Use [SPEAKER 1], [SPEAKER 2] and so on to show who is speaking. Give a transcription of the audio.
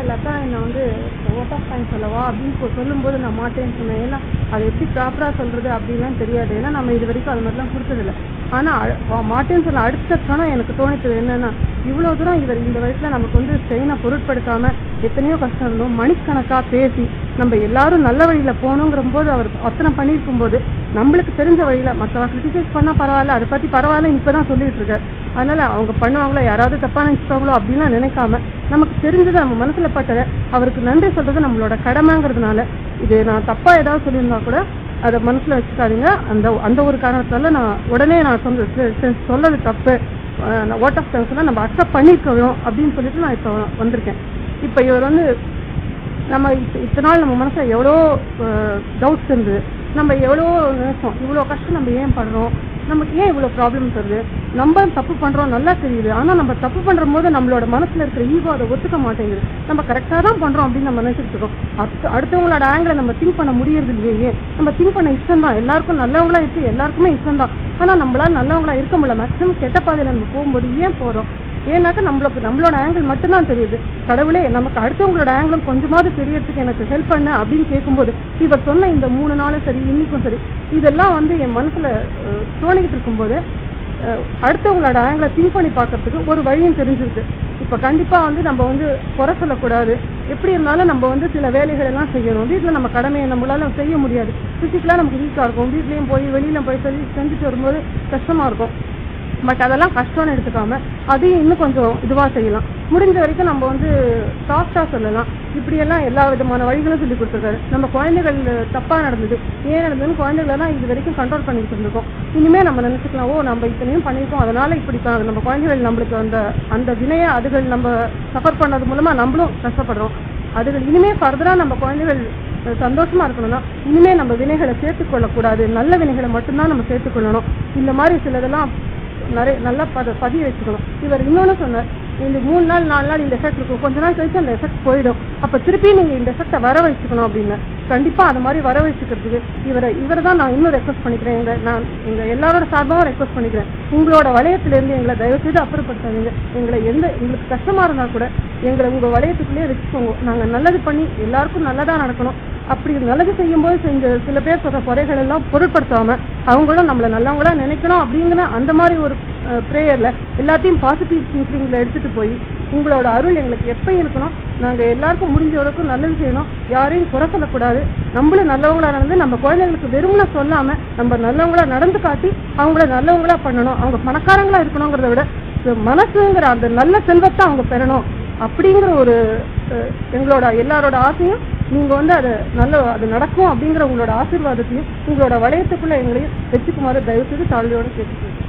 [SPEAKER 1] லதா என்னை வந்து vote of point சொல்லவா அப்படின்னு சொ- சொல்லும்போது நான் மாட்டேன்னு சொன்னேன் ஏன்னா அது எப்படி ப்ராப்பராக சொல்கிறது அப்படின்லாம் தெரியாது ஏன்னா நம்ம இது வரைக்கும் அது மாதிரிலாம் கொடுத்ததில்ல ஆனால் மாட்டேன்னு சொன்ன அடுத்த கணம் எனக்கு தோணித்தது என்னன்னா இவ்வளோ தூரம் இவர் இந்த வயசில் நமக்கு வந்து ஸ்ட்ரெயினை பொருட்படுத்தாமல் எத்தனையோ கஷ்டம் இருந்தோம் மணிக்கணக்காக பேசி நம்ம எல்லாரும் நல்ல வழியில் போகணுங்கிற போது அவர் அத்தனை பண்ணியிருக்கும் போது நம்மளுக்கு தெரிஞ்ச வழியில் மற்றவங்க கிரிட்டிசைஸ் பண்ணால் பரவாயில்ல அதை பற்றி பரவாயில்ல இப்போ தான் சொல்லிட்டு இருக்காரு அதனால அவங்க பண்ணுவாங்களோ யாராவது தப்பாக நினைச்சிட்டாங்களோ அப்படின்லாம் நினைக்காம நமக்கு தெரிஞ்சது நம்ம மனசுல பட்டதை அவருக்கு நன்றி சொல்றது நம்மளோட கடமைங்கிறதுனால இது நான் தப்பா ஏதாவது சொல்லியிருந்தா கூட அதை மனசுல வச்சுக்காதீங்க அந்த அந்த ஒரு காரணத்தால நான் உடனே நான் சொன்ன செ- செ- சொல்லது தப்பு ஓட் ஆஃப் தேங்க்ஸ்லாம் நம்ம அக்செப்ட் பண்ணிருக்கோம் அப்படின்னு சொல்லிட்டு நான் இப்போ வந்திருக்கேன் இப்போ இவர் வந்து நம்ம இத்த- இத்தனை நாள் நம்ம மனசுல எவ்வளோ டவுட்ஸ் இருந்தது நம்ம எவ்வளோ நினைச்சோம் இவ்வளோ கஷ்டம் நம்ம ஏன் படுறோம் நமக்கு ஏன் இவ்வளோ ப்ராப்ளம்ஸ் வருது நம்ம தப்பு பண்றோம் நல்லா தெரியுது ஆனா நம்ம தப்பு பண்ற போது நம்மளோட மனசுல இருக்கிற ஈகோ அதை ஒத்துக்க மாட்டேங்குது நம்ம கரெக்டா தான் பண்றோம் அப்படின்னு நம்ம நினைச்சிட்டு இருக்கோம் அடுத்த அடுத்தவங்களோட ஆங்கிளை நம்ம திங்க் பண்ண முடியறது இல்லையே நம்ம திங்க் பண்ண இஷ்டம் தான் எல்லாருக்கும் நல்லவங்களா இருக்கு எல்லாருக்குமே இஷ்டம் தான் ஆனா நம்மளால நல்லவங்களா இருக்க முடியல மேக்ஸிமம் கெட்ட பாதையில நம்ம போகும்போது ஏன் போறோம் ஏன்னாக்கா நம்மளுக்கு நம்மளோட ஆங்கிள் மட்டும்தான் தெரியுது கடவுளே நமக்கு அடுத்தவங்களோட ஆங்கிளும் கொஞ்சமாவது தெரியறதுக்கு எனக்கு ஹெல்ப் பண்ண அப்படின்னு கேட்கும்போது இவர் சொன்ன இந்த மூணு நாளும் சரி இன்னைக்கும் சரி இதெல்லாம் வந்து என் மனசுல அஹ், தோணிக்கிட்டு இருக்கும்போது அஹ், அடுத்தவங்களோட ஆங்கிளை திங்க் பண்ணி பார்க்கறதுக்கு ஒரு வழியும் தெரிஞ்சிருக்கு இப்ப கண்டிப்பா வந்து நம்ம வந்து குறை சொல்லக்கூடாது எப்படி இருந்தாலும் நம்ம வந்து சில வேலைகள் எல்லாம் செய்யணும் வீட்டுல நம்ம கடமையை நம்மளால செய்ய முடியாது பிசிக்கலா நமக்கு வீக்கா இருக்கும் வீட்லயும் போய் வெளியில போய் செஞ்சு செஞ்சுட்டு வரும்போது கஷ்டமா இருக்கும் பட் அதெல்லாம் கஷ்டம்னு எடுத்துக்காம அதையும் இன்னும் கொஞ்சம் இதுவா செய்யலாம் முடிஞ்ச வரைக்கும் நம்ம வந்து சாஃப்டா சொல்லலாம் இப்படியெல்லாம் எல்லா விதமான வழிகளும் சொல்லி கொடுத்துருக்காரு நம்ம குழந்தைகள் தப்பா நடந்தது ஏன் நடந்ததுன்னு குழந்தைகளெல்லாம் இது வரைக்கும் கண்ட்ரோல் பண்ணிட்டு இருந்திருக்கோம் இனிமே நம்ம நினைச்சுக்கலாம் ஓ நம்ம இத்தனையும் பண்ணியிருக்கோம் அதனால இப்படி ப- நம்ம குழந்தைகள் நம்மளுக்கு அந்த அந்த வினைய அதுகள் நம்ம சஃபர் பண்ணது மூலமா நம்மளும் கஷ்டப்படுறோம் அதுகள் இனிமே ஃபர்தரா நம்ம குழந்தைகள் அஹ், சந்தோஷமா இருக்கணும்னா இனிமே நம்ம வினைகளை சேர்த்துக்கொள்ளக்கூடாது நல்ல வினைகளை மட்டும்தான் நம்ம சேர்த்துக்கொள்ளணும் இந்த மாதிரி சிலதெல்லாம் நிறைய நல்லா பத பதிய வச்சுக்கணும் இவர் இன்னொன்னு சொன்னார் இந்த மூணு நாள் நாலு நாள் இந்த எஃபெக்ட் இருக்கும் கொஞ்ச நாள் கழிச்சு அந்த எஃபெக்ட் போயிடும் அப்ப திருப்பி நீங்க இந்த எஃபெக்டை வர வச்சுக்கணும் அப்படின்னு கண்டிப்பா அது மாதிரி வர வச்சுக்கிறதுக்கு இவரை இவரை தான் நான் இன்னும் ரெக்வஸ்ட் பண்ணிக்கிறேன் எங்க நான் எங்க எல்லாரோட சார்பாகவும் ரெக்வஸ்ட் பண்ணிக்கிறேன் உங்களோட வளையத்துல இருந்து எங்களை தயவு செய்து அப்புறப்படுத்தாதீங்க எங்களை எந்த எங்களுக்கு கஷ்டமா இருந்தா கூட எங்களை உங்க வளையத்துக்குள்ளேயே வச்சுக்கோங்க நாங்க நல்லது பண்ணி எல்லாருக்கும் நல்லதா நடக்கணும் அப்படி நல்லது செய்யும்போது செஞ்ச சில பேர் சொல்ற குறைகள் எல்லாம் பொருட்படுத்தாம அவங்களும் நம்மள நல்லவங்களா நினைக்கணும் அப்படிங்கிற அந்த மாதிரி ஒரு ப்ரேயர்ல எல்லாத்தையும் பாசிட்டிவ் திங்கிங்ல எடுத்துட்டு போய் உங்களோட அருள் எங்களுக்கு எப்ப இருக்கணும் நாங்க எல்லாருக்கும் முடிஞ்ச வரைக்கும் நல்லது செய்யணும் யாரையும் குறை சொல்லக்கூடாது நம்மளும் நல்லவங்களா நடந்து நம்ம குழந்தைங்களுக்கு வெறும்னா சொல்லாம நம்ம நல்லவங்களா நடந்து காட்டி அவங்கள நல்லவங்களா பண்ணணும் அவங்க பணக்காரங்களா இருக்கணுங்கிறத விட இந்த மனசுங்கிற அந்த நல்ல செல்வத்தை அவங்க பெறணும் அப்படிங்கிற ஒரு அஹ், எங்களோட எல்லாரோட ஆசையும் நீங்க வந்து அது நல்ல அது நடக்கும் அப்படிங்கிற உங்களோட ஆசீர்வாதத்தையும் உங்களோட வளையத்துக்குள்ள எங்களையும் வச்சுக்குமாறு தயவு செய்து தாழ்மையோட கேட்டுக்கிறேன்